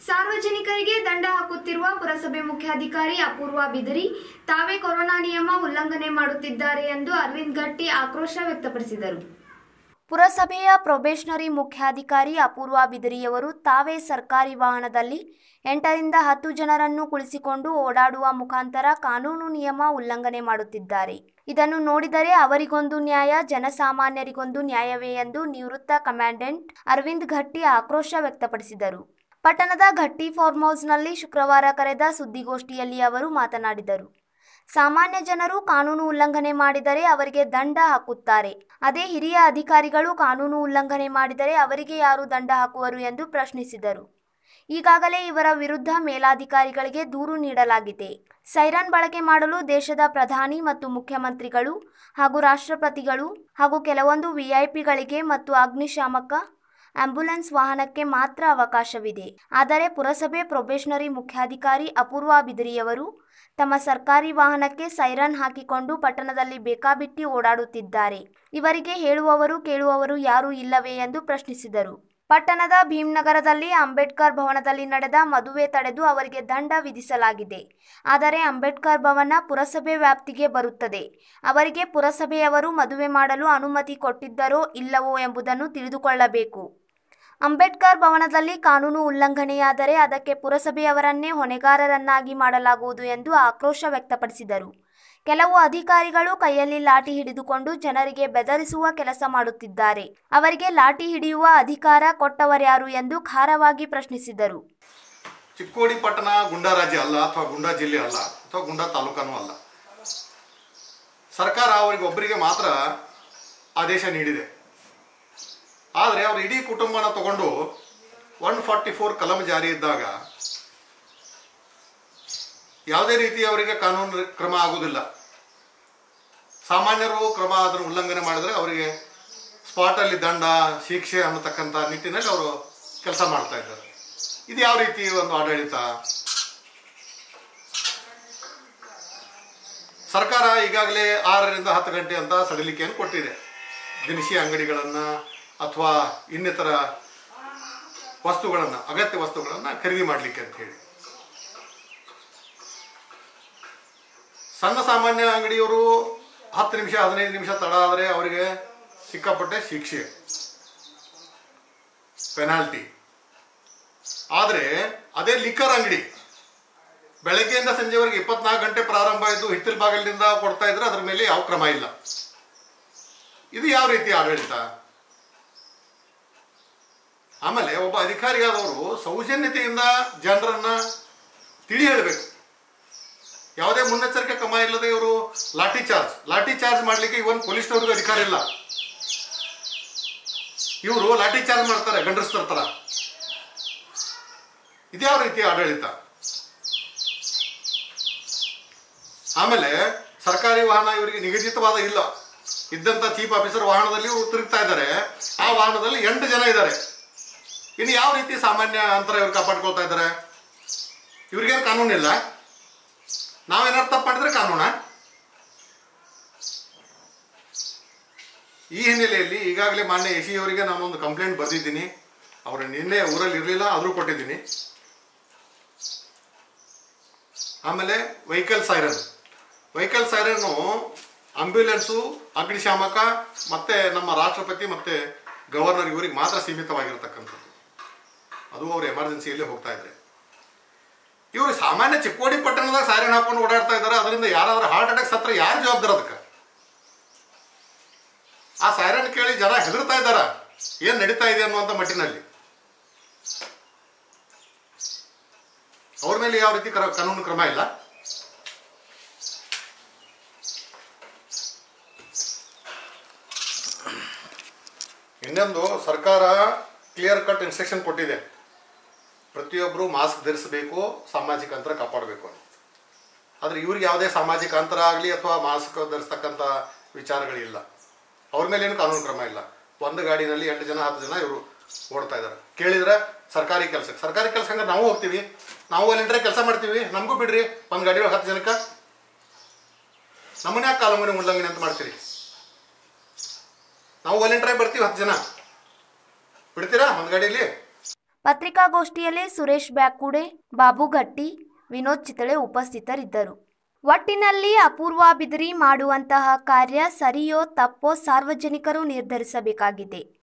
ಸಾರ್ವಜನಿಕರಿಗೆ ದಂಡ ಹಾಕುತ್ತಿರುವ ಪುರಸಭೆ ಮುಖ್ಯಾಧಿಕಾರಿ ಅಪೂರ್ವ ಬಿದರಿ ತಾವೇ ಕೊರೋನಾ ನಿಯಮ ಉಲ್ಲಂಘನೆ ಮಾಡುತ್ತಿದ್ದಾರೆ ಎಂದು ಅರವಿಂದ್ ಗಟ್ಟಿ ಆಕ್ರೋಶ ವ್ಯಕ್ತಪಡಿಸಿದರು ಪುರಸಭೆಯ ಪ್ರೊಬೇಷನರಿ ಮುಖ್ಯಾಧಿಕಾರಿ ಅಪೂರ್ವ ಬಿದರಿಯವರು ತಾವೇ ಸರ್ಕಾರಿ ವಾಹನದಲ್ಲಿ ಎಂಟರಿಂದ ಹತ್ತು ಜನರನ್ನು ಕುಳಿಸಿಕೊಂಡು ಓಡಾಡುವ ಮುಖಾಂತರ ಕಾನೂನು ನಿಯಮ ಉಲ್ಲಂಘನೆ ಮಾಡುತ್ತಿದ್ದಾರೆ ಇದನ್ನು ನೋಡಿದರೆ ಅವರಿಗೊಂದು ನ್ಯಾಯ ಜನಸಾಮಾನ್ಯರಿಗೊಂದು ನ್ಯಾಯವೇ ಎಂದು ನಿವೃತ್ತ ಕಮಾಂಡೆಂಟ್ ಅರವಿಂದ್ ಘಟ್ಟಿ ಆಕ್ರೋಶ ವ್ಯಕ್ತಪಡಿಸಿದರು ಪಟ್ಟಣದ ಘಟ್ಟಿ ಫಾರ್ಮ್ ಹೌಸ್ನಲ್ಲಿ ಶುಕ್ರವಾರ ಕರೆದ ಸುದ್ದಿಗೋಷ್ಠಿಯಲ್ಲಿ ಅವರು ಮಾತನಾಡಿದರು ಸಾಮಾನ್ಯ ಜನರು ಕಾನೂನು ಉಲ್ಲಂಘನೆ ಮಾಡಿದರೆ ಅವರಿಗೆ ದಂಡ ಹಾಕುತ್ತಾರೆ ಅದೇ ಹಿರಿಯ ಅಧಿಕಾರಿಗಳು ಕಾನೂನು ಉಲ್ಲಂಘನೆ ಮಾಡಿದರೆ ಅವರಿಗೆ ಯಾರು ದಂಡ ಹಾಕುವರು ಎಂದು ಪ್ರಶ್ನಿಸಿದರು ಈಗಾಗಲೇ ಇವರ ವಿರುದ್ಧ ಮೇಲಾಧಿಕಾರಿಗಳಿಗೆ ದೂರು ನೀಡಲಾಗಿದೆ ಸೈರನ್ ಬಳಕೆ ಮಾಡಲು ದೇಶದ ಪ್ರಧಾನಿ ಮತ್ತು ಮುಖ್ಯಮಂತ್ರಿಗಳು ಹಾಗೂ ರಾಷ್ಟ್ರಪತಿಗಳು ಹಾಗೂ ಕೆಲವೊಂದು ವಿಐಪಿಗಳಿಗೆ ಮತ್ತು ಅಗ್ನಿಶಾಮಕ ಆಂಬ್ಯುಲೆನ್ಸ್ ವಾಹನಕ್ಕೆ ಮಾತ್ರ ಅವಕಾಶವಿದೆ ಆದರೆ ಪುರಸಭೆ ಪ್ರೊಬೇಷನರಿ ಮುಖ್ಯಾಧಿಕಾರಿ ಅಪೂರ್ವ ಬಿದಿರಿಯವರು ತಮ್ಮ ಸರ್ಕಾರಿ ವಾಹನಕ್ಕೆ ಸೈರನ್ ಹಾಕಿಕೊಂಡು ಪಟ್ಟಣದಲ್ಲಿ ಬೇಕಾಬಿಟ್ಟಿ ಓಡಾಡುತ್ತಿದ್ದಾರೆ ಇವರಿಗೆ ಹೇಳುವವರು ಕೇಳುವವರು ಯಾರೂ ಇಲ್ಲವೇ ಎಂದು ಪ್ರಶ್ನಿಸಿದರು ಪಟ್ಟಣದ ಭೀಮ್ನಗರದಲ್ಲಿ ಅಂಬೇಡ್ಕರ್ ಭವನದಲ್ಲಿ ನಡೆದ ಮದುವೆ ತಡೆದು ಅವರಿಗೆ ದಂಡ ವಿಧಿಸಲಾಗಿದೆ ಆದರೆ ಅಂಬೇಡ್ಕರ್ ಭವನ ಪುರಸಭೆ ವ್ಯಾಪ್ತಿಗೆ ಬರುತ್ತದೆ ಅವರಿಗೆ ಪುರಸಭೆಯವರು ಮದುವೆ ಮಾಡಲು ಅನುಮತಿ ಕೊಟ್ಟಿದ್ದರೋ ಇಲ್ಲವೋ ಎಂಬುದನ್ನು ತಿಳಿದುಕೊಳ್ಳಬೇಕು ಅಂಬೇಡ್ಕರ್ ಭವನದಲ್ಲಿ ಕಾನೂನು ಉಲ್ಲಂಘನೆಯಾದರೆ ಅದಕ್ಕೆ ಪುರಸಭೆಯವರನ್ನೇ ಹೊಣೆಗಾರರನ್ನಾಗಿ ಮಾಡಲಾಗುವುದು ಎಂದು ಆಕ್ರೋಶ ವ್ಯಕ್ತಪಡಿಸಿದರು ಕೆಲವು ಅಧಿಕಾರಿಗಳು ಕೈಯಲ್ಲಿ ಲಾಠಿ ಹಿಡಿದುಕೊಂಡು ಜನರಿಗೆ ಬೆದರಿಸುವ ಕೆಲಸ ಮಾಡುತ್ತಿದ್ದಾರೆ ಅವರಿಗೆ ಲಾಠಿ ಹಿಡಿಯುವ ಅಧಿಕಾರ ಕೊಟ್ಟವರ್ಯಾರು ಎಂದು ಖಾರವಾಗಿ ಪ್ರಶ್ನಿಸಿದರು ಚಿಕ್ಕೋಡಿ ಪಟ್ಟಣ ಗುಂಡಾ ರಾಜ್ಯ ಅಲ್ಲ ಅಥವಾ ಗುಂಡಾ ಜಿಲ್ಲೆ ಅಲ್ಲ ಅಥವಾ ಗುಂಡಾ ತಾಲೂಕನೂ ಅಲ್ಲ ಸರ್ಕಾರ ಅವರಿಗೆ ಒಬ್ಬರಿಗೆ ಮಾತ್ರ ಆದೇಶ ನೀಡಿದೆ ಆದರೆ ಅವರು ಇಡೀ ಕುಟುಂಬನ ತಗೊಂಡು ಒನ್ ಫಾರ್ಟಿ ಫೋರ್ ಕಲಂ ಜಾರಿ ಇದ್ದಾಗ ಯಾವುದೇ ರೀತಿ ಅವರಿಗೆ ಕಾನೂನು ಕ್ರಮ ಆಗುವುದಿಲ್ಲ ಸಾಮಾನ್ಯರು ಕ್ರಮ ಅದನ್ನು ಉಲ್ಲಂಘನೆ ಮಾಡಿದ್ರೆ ಅವರಿಗೆ ಸ್ಪಾಟಲ್ಲಿ ದಂಡ ಶಿಕ್ಷೆ ಅನ್ನತಕ್ಕಂಥ ನಿಟ್ಟಿನಲ್ಲಿ ಅವರು ಕೆಲಸ ಮಾಡ್ತಾ ಇದ್ದಾರೆ ಇದು ಯಾವ ರೀತಿ ಒಂದು ಆಡಳಿತ ಸರ್ಕಾರ ಈಗಾಗಲೇ ಆರರಿಂದ ಹತ್ತು ಗಂಟೆ ಅಂತ ಸಡಿಲಿಕೆಯನ್ನು ಕೊಟ್ಟಿದೆ ದಿನಸಿ ಅಂಗಡಿಗಳನ್ನು ಅಥವಾ ಇನ್ನಿತರ ವಸ್ತುಗಳನ್ನು ಅಗತ್ಯ ವಸ್ತುಗಳನ್ನು ಖರೀದಿ ಮಾಡಲಿಕ್ಕೆ ಅಂತ ಹೇಳಿ ಸಣ್ಣ ಸಾಮಾನ್ಯ ಅಂಗಡಿಯವರು ಹತ್ತು ನಿಮಿಷ ಹದಿನೈದು ನಿಮಿಷ ತಡ ಆದರೆ ಅವರಿಗೆ ಸಿಕ್ಕಾಪಟ್ಟೆ ಶಿಕ್ಷೆ ಪೆನಾಲ್ಟಿ ಆದರೆ ಅದೇ ಲಿಕ್ಕರ್ ಅಂಗಡಿ ಬೆಳಗ್ಗೆಯಿಂದ ಸಂಜೆವರೆಗೆ ಇಪ್ಪತ್ನಾಲ್ಕು ಗಂಟೆ ಪ್ರಾರಂಭ ಇದ್ದು ಹಿತ್ತಲ ಬಾಗಿಲಿನಿಂದ ಕೊಡ್ತಾ ಇದ್ರೆ ಅದ್ರ ಮೇಲೆ ಯಾವ ಕ್ರಮ ಇಲ್ಲ ಇದು ಯಾವ ರೀತಿ ಆಡಳಿತ ಆಮೇಲೆ ಒಬ್ಬ ಅಧಿಕಾರಿಯಾದವರು ಸೌಜನ್ಯತೆಯಿಂದ ಜನರನ್ನ ತಿಳಿ ಹೇಳಬೇಕು ಯಾವುದೇ ಮುನ್ನೆಚ್ಚರಿಕೆ ಕ್ರಮ ಇಲ್ಲದೆ ಇವರು ಲಾಠಿ ಚಾರ್ಜ್ ಲಾಠಿ ಚಾರ್ಜ್ ಮಾಡಲಿಕ್ಕೆ ಇವನ್ ಪೊಲೀಸ್ನವ್ರಿಗೂ ಅಧಿಕಾರ ಇಲ್ಲ ಇವರು ಲಾಠಿ ಚಾರ್ಜ್ ಮಾಡ್ತಾರೆ ಗಂಡಸ್ತರ ತರ ಇದ್ಯಾವ ರೀತಿ ಆಡಳಿತ ಆಮೇಲೆ ಸರ್ಕಾರಿ ವಾಹನ ಇವರಿಗೆ ನಿಗದಿತವಾದ ಇಲ್ಲ ಇದ್ದಂತ ಚೀಫ್ ಆಫೀಸರ್ ವಾಹನದಲ್ಲಿ ಇವರು ತಿರುಗ್ತಾ ಇದ್ದಾರೆ ಆ ವಾಹನದಲ್ಲಿ ಎಂಟು ಜನ ಇದ್ದಾರೆ ಇನ್ನು ಯಾವ ರೀತಿ ಸಾಮಾನ್ಯ ಅಂತರ ಇವ್ರು ಕಾಪಾಡ್ಕೊಳ್ತಾ ಇದ್ದಾರೆ ಇವ್ರಿಗೇನು ಕಾನೂನಿಲ್ಲ ನಾವೇನಾದ್ರು ತಪ್ಪು ಮಾಡಿದ್ರೆ ಕಾನೂನ ಈ ಹಿನ್ನೆಲೆಯಲ್ಲಿ ಈಗಾಗಲೇ ಮಾನ್ಯ ಎ ಸಿ ಅವರಿಗೆ ನಾನೊಂದು ಕಂಪ್ಲೇಂಟ್ ಬರೆದಿದ್ದೀನಿ ಅವರು ನಿನ್ನೆ ಊರಲ್ಲಿ ಇರಲಿಲ್ಲ ಆದರೂ ಕೊಟ್ಟಿದ್ದೀನಿ ಆಮೇಲೆ vehicle siren vehicle siren ambulance ಅಗ್ನಿಶಾಮಕ ಮತ್ತೆ ನಮ್ಮ ರಾಷ್ಟ್ರಪತಿ ಮತ್ತೆ ಗವರ್ನರ್ ಇವರಿಗೆ ಮಾತ್ರ ಸೀಮಿತವಾಗಿರತಕ್ಕಂಥದ್ದು ಅದು ಅವರು ಎಮರ್ಜೆನ್ಸಿಯಲ್ಲಿ ಹೋಗ್ತಾ ಇದ್ದಾರೆ ಇವರು ಸಾಮಾನ್ಯ ಚಿಕ್ಕೋಡಿ ಪಟ್ಟಣದಾಗ ಸೈರನ್ ಹಾಕೊಂಡು ಓಡಾಡ್ತಾ ಇದ್ದಾರೆ ಅದರಿಂದ ಯಾರಾದ್ರೂ ಹಾರ್ಟ್ ಅಟ್ಯಾಕ್ ಸತ್ರ ಯಾರು ಜವಾಬ್ದಾರ ಅದಕ್ಕೆ ಆ ಸೈರನ್ ಕೇಳಿ ಜನ ಹೆದರ್ತಾ ಇದ್ದಾರ ಏನ್ ನಡೀತಾ ಇದೆ ಅನ್ನುವಂಥ ಮಟ್ಟಿನಲ್ಲಿ ಅವ್ರ ಮೇಲೆ ಯಾವ ರೀತಿ ಕ್ರ- ಕಾನೂನು ಕ್ರಮ ಇಲ್ಲ ಇನ್ನೊಂದು ಸರ್ಕಾರ ಕ್ಲಿಯರ್ ಕಟ್ ಇನ್ಸ್ಟ್ರಕ್ಷನ್ ಕೊಟ್ಟಿದೆ ಪ್ರತಿಯೊಬ್ಬರು ಮಾಸ್ಕ್ ಧರಿಸಬೇಕು ಸಾಮಾಜಿಕ ಅಂತರ ಕಾಪಾಡಬೇಕು ಅಂತ ಆದರೆ ಇವ್ರಿಗೆ ಯಾವುದೇ ಸಾಮಾಜಿಕ ಅಂತರ ಆಗಲಿ ಅಥವಾ ಮಾಸ್ಕ್ ಧರಿಸ್ತಕ್ಕಂಥ ವಿಚಾರಗಳಿಲ್ಲ ಅವ್ರ ಮೇಲೆ ಏನು ಕಾನೂನು ಕ್ರಮ ಇಲ್ಲ ಒಂದು ಗಾಡಿನಲ್ಲಿ ಎಂಟು ಜನ ಹತ್ತು ಜನ ಇವರು ಓಡ್ತಾ ಇದ್ದಾರೆ ಕೇಳಿದ್ರೆ ಸರ್ಕಾರಿ ಕೆಲಸಕ್ಕೆ ಸರ್ಕಾರಿ ಕೆಲಸ ಹಂಗೆ ನಾವು ಹೋಗ್ತೀವಿ ನಾವು ಅಲ್ಲಿಂದ್ರೆ ಕೆಲಸ ಮಾಡ್ತೀವಿ ನಮಗೂ ಬಿಡ್ರಿ ಒಂದು ಗಾಡಿ ಒಳಗೆ ಹತ್ತು ಜನಕ್ಕೆ ನಮ್ಮನ್ನ ಯಾಕೆ ಕಾನೂನಿನ ಉಲ್ಲಂಘನೆ ಅಂತ ಮಾಡ್ತೀರಿ ನಾವು ವಾಲೆಂಟ್ರಾಗಿ ಬರ್ತೀವಿ ಹತ್ತು ಜನ ಬಿಡ್ತೀರಾ ಒಂದು ಗಾಡಿಯಲ್ಲಿ ಪತ್ರಿಕಾಗೋಷ್ಠಿಯಲ್ಲಿ ಸುರೇಶ್ ಬ್ಯಾಕುಡೆ ಬಾಬು ಗಟ್ಟಿ ವಿನೋದ್ ಚಿತಳೆ ಉಪಸ್ಥಿತರಿದ್ದರು ಒಟ್ಟಿನಲ್ಲಿ ಅಪೂರ್ವ ಬಿದಿರಿ ಮಾಡುವಂತಹ ಕಾರ್ಯ ಸರಿಯೋ ತಪ್ಪೋ ಸಾರ್ವಜನಿಕರು ನಿರ್ಧರಿಸಬೇಕಾಗಿದೆ